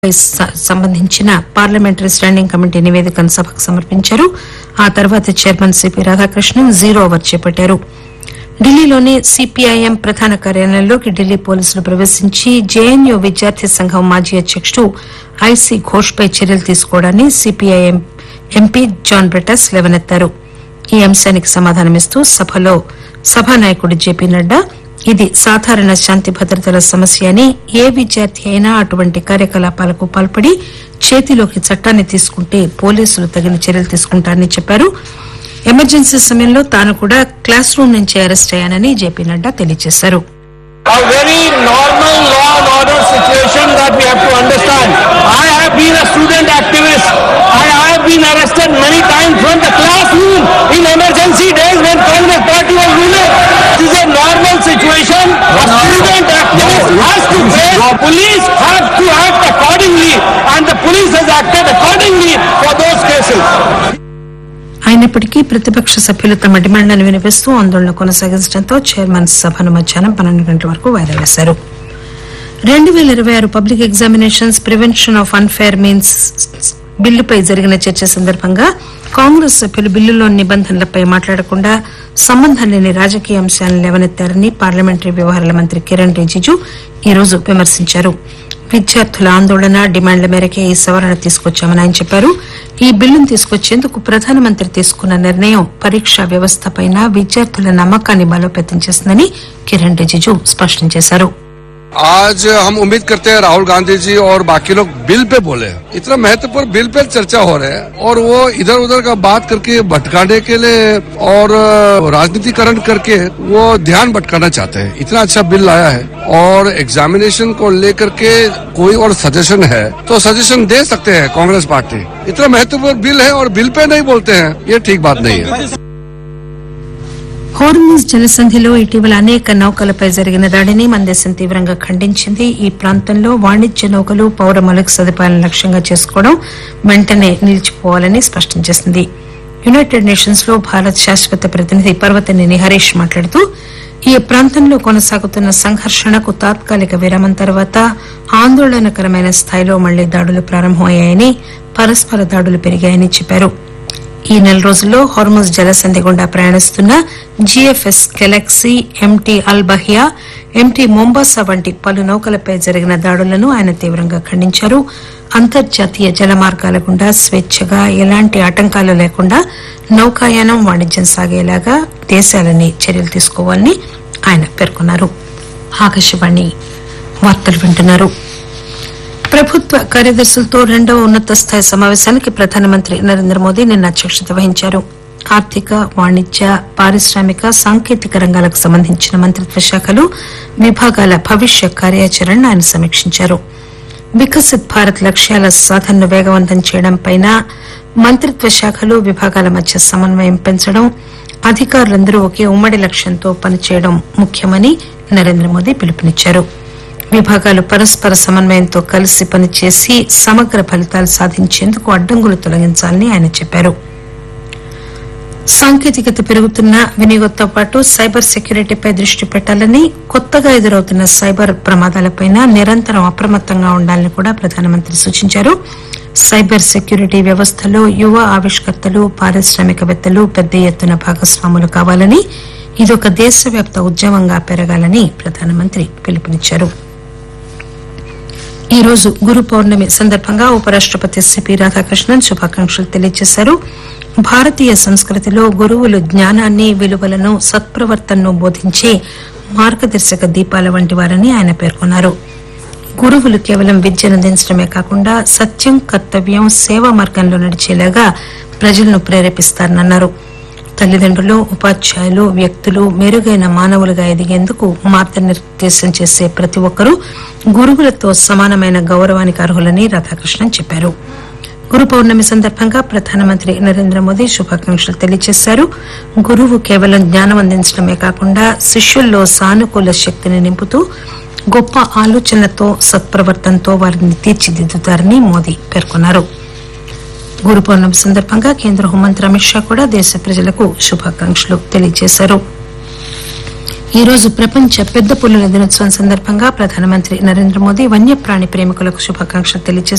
స- సంబంధించిన parliamentary standing committee నివేదికను సభకు సమర్పించారు ఆ తర్వాత chairman C P Radhakrishnan zero hour చేపట్టారు ఢిల్లీలోని సిపిఐఎం ప్రధాన కార్యాలయంలోకి ఢిల్లీ పోలీసులు ప్రవేశించి జేఎన్యూ విద్యార్థి సంఘం మాజీ అధ్యకుడు ఐసీ ఘోష్పై చర్యలు తీసుకోవడాన్ని సిపిఐఎం ఎంపీ జాన్ బ్రిటస్ లేవనెత్తారు ఈ అంశానికి సమాధానమిస్తూ సభలో సభానాయకుడు జేపీ నడ్డా ఇది సాధారణ శాంతి భద్రతల సమస్య అని ఏ విద్యార్థి అయినా అటువంటి కార్యకలాపాలకు పాల్పడి చేతిలోకి చట్టాన్ని తీసుకుంటే పోలీసులు తగిన చర్యలు తీసుకుంటారని చెప్పారు ఎమర్జెన్సీ సమయంలో తాను కూడా క్లాస్ రూమ్ నుంచి అరెస్ట్ అయ్యానని జేపీ నడ్డా తెలియజేశారు a very normal law and order situation that we have to understand. I have been a student activist. I have been arrested many times from the classroom in emergency days when Congress party was ruling. This is a normal situation. A student activist has to face. Police have to act accordingly and the police has acted accordingly for those cases. అయినప్పటికీ ప్రతిపక్ష సభ్యులు తమ డిమాండ్లను వినిపిస్తూ ఆందోళన కొనసాగించడంతో chairman సభను మధ్యాహ్నం పన్నెండు గంటల వరకు వాయిదా వేశారు రెండు వేల ఇరవై ఆరు public examinations prevention of unfair means బిల్లుపై జరిగిన చర్చ సందర్భంగా కాంగ్రెస్ సభ్యులు బిల్లులోని నిబంధనలపై మాట్లాడకుండా సంబంధం లేని రాజకీయ అంశాలను లేవనెత్తారని పార్లమెంటరీ వ్యవహారాల మంత్రి కిరణ్ రిజిజు ఈ రోజు విమర్శించారు విద్యార్థుల ఆందోళన డిమాండ్ల మేరకే ఈ సవరణ తీసుకొచ్చామని ఆయన చెప్పారు ఈ బిల్లును తీసుకొచ్చేందుకు ప్రధానమంత్రి తీసుకున్న నిర్ణయం పరీక్షా వ్యవస్థపైన విద్యార్థుల నమ్మకాన్ని బలోపేతం చేసిందని కిరణ్ రిజిజు స్పష్టం చేశారు आज हम उम्मीद करते हैं राहुल गांधी जी और बाकी लोग बिल पे बोले इतना महत्वपूर्ण बिल पे चर्चा हो रहा है और वो इधर उधर का बात करके भटकाने के लिए और राजनीतिकरण करके वो ध्यान भटकाना चाहते हैं इतना अच्छा बिल लाया है और एग्जामिनेशन को लेकर के कोई और सजेशन है तो सजेशन दे सकते हैं कांग्रेस पार्टी इतना महत्वपूर्ण बिल है और बिल पे नहीं बोलते हैं ये ठीक बात नहीं है హోర్ముజ్ జలసంధిలో ఇటీవల అనేక నౌకలపై జరిగిన దాడిని మన దేశం తీవ్రంగా ఖండించింది ఈ ప్రాంతంలో వాణిజ్య నౌకలు పౌర మౌలిక సదుపాయాలను లక్ష్యంగా చేసుకోవడం వెంటనే నిలిచిపోవాలని స్పష్టం చేసింది యునైటెడ్ నేషన్స్ లో భారత్ శాశ్వత ప్రతినిధి పర్వతనేని హరీష్ మాట్లాడుతూ ఈ ప్రాంతంలో కొనసాగుతున్న సంఘర్షణకు తాత్కాలిక విరామం తర్వాత ఆందోళనకరమైన స్థాయిలో మళ్లీ దాడులు ప్రారంభమయ్యాయని పరస్పర దాడులు పెరిగాయని చెప్పారు ఈ నెల రోజుల్లో హార్మోజ్ జలసంధి గుండా ప్రయాణిస్తున్న GFS Galaxy MT Al Bahia MT Mombasa వంటి పలు నౌకలపై జరిగిన దాడులను ఆయన తీవ్రంగా ఖండించారు అంతర్జాతీయ జల మార్గాల గుండా స్వేచ్ఛగా ఎలాంటి ఆటంకాలు లేకుండా నౌకాయానం వాణిజ్యం సాగేలాగా దేశాలని చర్యలు తీసుకోవాలని ఆయన పేర్కొన్నారు ఆకాశవాణి వార్తలు వింటున్నారు ప్రభుత్వ కార్యదర్శులతో రెండవ ఉన్నత స్థాయి సమావేశానికి ప్రధానమంత్రి నరేంద్ర మోదీ నిన్న అధ్యక్షత వహించారు ఆర్థిక వాణిజ్య పారిశ్రామిక సాంకేతిక రంగాలకు సంబంధించిన మంత్రిత్వ శాఖలు విభాగాల భవిష్య కార్యాచరణను ఆయన సమీక్షించారు వికసిత్ భారత్ లక్ష్యాల సాధనను వేగవంతం చేయడంపై మంత్రిత్వ శాఖలు విభాగాల మధ్య సమన్వయం పెంచడం అధికారులందరూ ఒకే ఉమ్మడి లక్ష్యంతో పనిచేయడం ముఖ్యమని నరేంద్ర మోదీ పిలుపునిచ్చారు విభాగాలు పరస్పర సమన్వయంతో కలిసి పనిచేసి సమగ్ర ఫలితాలు సాధించేందుకు అడ్డంకులు తొలగించాలని ఆయన చెప్పారు సాంకేతికత పెరుగుతున్న వినియోగంతో పాటు సైబర్ సెక్యూరిటీపై దృష్టి పెట్టాలని కొత్తగా ఎదురవుతున్న సైబర్ ప్రమాదాలపై నిరంతరం అప్రమత్తంగా ఉండాలని కూడా ప్రధానమంత్రి సూచించారు సైబర్ సెక్యూరిటీ వ్యవస్థలో యువ ఆవిష్కర్తలు పారిశ్రామికవేత్తలు పెద్ద ఎత్తున భాగస్వాములు కావాలని ఇదొక దేశవ్యాప్త ఉద్యమంగా పెరగాలని ప్రధానమంత్రి పిలుపునిచ్చారు ఈ రోజు గురు పౌర్ణమి సందర్భంగా ఉపరాష్టపతి సిపి రాధాకృష్ణన్ శుభాకాంక్షలు తెలియజేశారు భారతీయ సంస్కృతిలో గురువులు జ్ఞానాన్ని విలువలను సత్ప్రవర్తనను బోధించే మార్గదర్శక దీపాల వంటి వారని ఆయన పేర్కొన్నారు గురువులు కేవలం విద్యను అందించడమే కాకుండా సత్యం కర్తవ్యం సేవా మార్గంలో నడిచేలాగా ప్రజలను ప్రేరేపిస్తారన్నారు తల్లిదండ్రులు ఉపాధ్యాయులు వ్యక్తులు మెరుగైన మానవులుగా ఎదిగేందుకు మార్గనిర్దేశం చేసే ప్రతి ఒక్కరూ గురువులతో సమానమైన గౌరవానికి అర్హులని రాధాకృష్ణన్ చెప్పారు గురు పౌర్ణమి సందర్భంగా ప్రధానమంత్రి నరేంద్ర మోదీ శుభాకాంక్షలు తెలియజేశారు గురువు కేవలం జ్ఞానం అందించడమే కాకుండా శిష్యుల్లో సానుకూల శక్తిని నింపుతూ గొప్ప ఆలోచనలతో సత్ప్రవర్తనతో వారిని తీర్చిదిద్దుతారని మోదీ పేర్కొన్నారు గురు పౌర్ణమి సందర్భంగా కేంద్ర హోంమంత్రి అమిత్ షా కూడా దేశ ప్రజలకు శుభాకాంక్షలు తెలియజేశారు ఈ రోజు ప్రపంచ పెద్ద పులుల దినోత్సవం సందర్భంగా ప్రధానమంత్రి నరేంద్ర మోదీ వన్యప్రాణి ప్రేమికులకు శుభాకాంక్షలు తెలియజేశారు